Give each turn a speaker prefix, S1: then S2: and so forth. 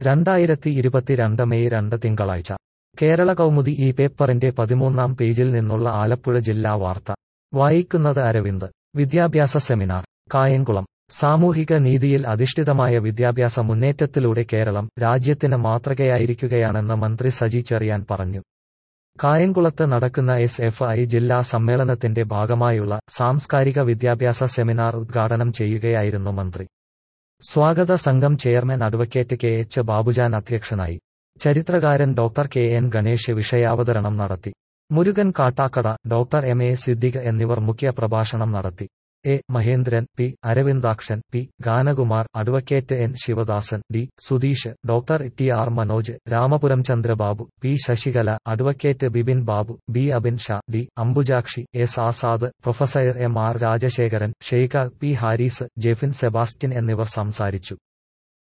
S1: രണ്ടായിരത്തി ഇരുപത്തിരണ്ട് മെയ് രണ്ട് തിങ്കളാഴ്ച കേരള കൗമുദി ഈ പേപ്പറിന്റെ പതിമൂന്നാം പേജിൽ നിന്നുള്ള ആലപ്പുഴ ജില്ലാ വാർത്ത വായിക്കുന്നത് അരവിന്ദ് വിദ്യാഭ്യാസ സെമിനാർ കായംകുളം സാമൂഹിക നീതിയിൽ അധിഷ്ഠിതമായ വിദ്യാഭ്യാസ മുന്നേറ്റത്തിലൂടെ കേരളം രാജ്യത്തിന് മാതൃകയായിരിക്കുകയാണെന്ന് മന്ത്രി സജി ചെറിയാൻ പറഞ്ഞു കായംകുളത്ത് നടക്കുന്ന എസ് എഫ് ഐ ജില്ലാ സമ്മേളനത്തിന്റെ ഭാഗമായുള്ള സാംസ്കാരിക വിദ്യാഭ്യാസ സെമിനാർ ഉദ്ഘാടനം ചെയ്യുകയായിരുന്നു മന്ത്രി സ്വാഗത സംഘം chairman advocate K H Babujan അധ്യക്ഷനായി ചരിത്രകാരൻ ഡോക്ടർ കെ എൻ ഗണേഷ് വിഷയാവതരണം നടത്തി Murukan Kattakada doctor M A Siddique എന്നിവർ മുഖ്യ പ്രഭാഷണം നടത്തി A Mahendran P Aravindakshan P Ganakumar advocate N Sivadasan D Sudheesh doctor T R Manoj Ramapuram Chandrababu P Sasikala advocate Bipin Babu B Abin Sha D Ambujakshi S Azad professor M R Rajasekharan Sheikha P Haris Jeffin Sebastian എന്നിവർ സംസാരിച്ചു